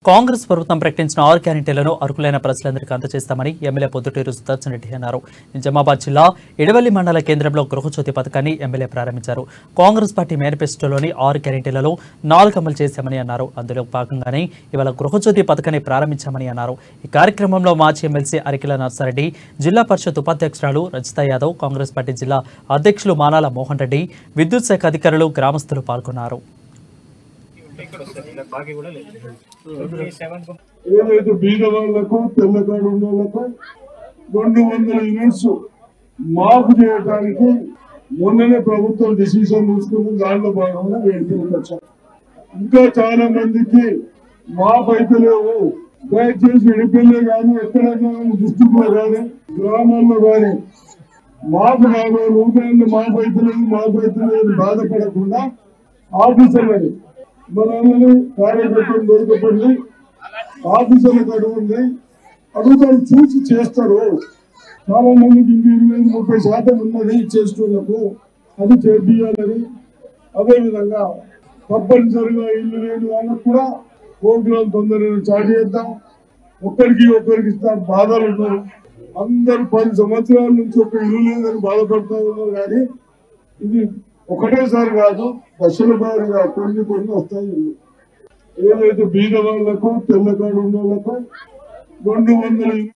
కాంగ్రెస్ ప్రభుత్వం ప్రకటించిన ఆరు గ్యారెంటీలను అర్హులైన ప్రజలందరికీ అందజేస్తామని ఎమ్మెల్యే పొద్దుటూరు సుదర్శన్ రెడ్డి అన్నారు నిజామాబాద్ జిల్లా ఇడవల్లి మండల కేంద్రంలో గృహజ్యోతి పథకాన్ని ఎమ్మెల్యే ప్రారంభించారు కాంగ్రెస్ పార్టీ మేనిఫెస్టోలోని ఆరు గ్యారెంటీలలో నాలుగు అమలు చేశామని అన్నారు అందులో భాగంగానే ఇవాళ గృహజ్యోతి పథకాన్ని ప్రారంభించామని అన్నారు ఈ కార్యక్రమంలో మాజీ ఎమ్మెల్సీ అరికిల నర్సారెడ్డి జిల్లా పరిషత్ ఉపాధ్యక్షురాలు రజిత యాదవ్ కాంగ్రెస్ పార్టీ జిల్లా అధ్యక్షులు మానాల మోహన్ రెడ్డి విద్యుత్ శాఖ అధికారులు గ్రామస్తులు పాల్గొన్నారు ఏదైతే బీద వాళ్లకు తెల్లకాడు ఉన్న వాళ్ళకు రెండు వందల యూనిట్స్ మాఫ్ చేయడానికి మొన్ననే ప్రభుత్వం డిసిషన్ తీసుకుంది దాంట్లో భాగంగా వెళ్తుంది వచ్చాం ఇంకా చాలా మందికి మాఫ్ అయితే లేవు దయచేసి ఎడిపిల్లే కానీ ఎక్కడైనా డిస్టిక్ లో కానీ గ్రామాల్లో కానీ మాఫ్ కావాలి ఊపిరి మాఫ్ అయితే లేదు మాఫ్ అయితే లేదు బాధపడకుండా ఆఫీసర్లని మన వాళ్ళని కార్యకర్తలు దొరకపడి ఆఫీసర్లకు అడుగుంది అడుగుతారు చూసి చేస్తారు చాలా మందికి ఇంక ఇరవై ఐదు ముప్పై శాతం ఉన్నది చేస్తున్నప్పుడు అది చేపియాలని అదే విధంగా తప్పనిసరిగా ఇల్లు లేని వాళ్ళకు కూడా ప్రోగ్రాం తొందరగా చాటు చేద్దాం ఒక్కరికి ఒక్కరికి ఇస్తాం బాధలు ఉన్నారు అందరు పది సంవత్సరాల నుంచి ఒక ఇల్లు లేదని బాధపడుతూ ఉన్నారు కానీ ఇది ఒకటేసారి కాదు దశల వారీగా కొన్ని కొన్ని వస్తాయి ఇల్లు. ఏదైతే బీద వాళ్లకు తెల్లకాడు ఉన్న వాళ్ళకు రెండు వందల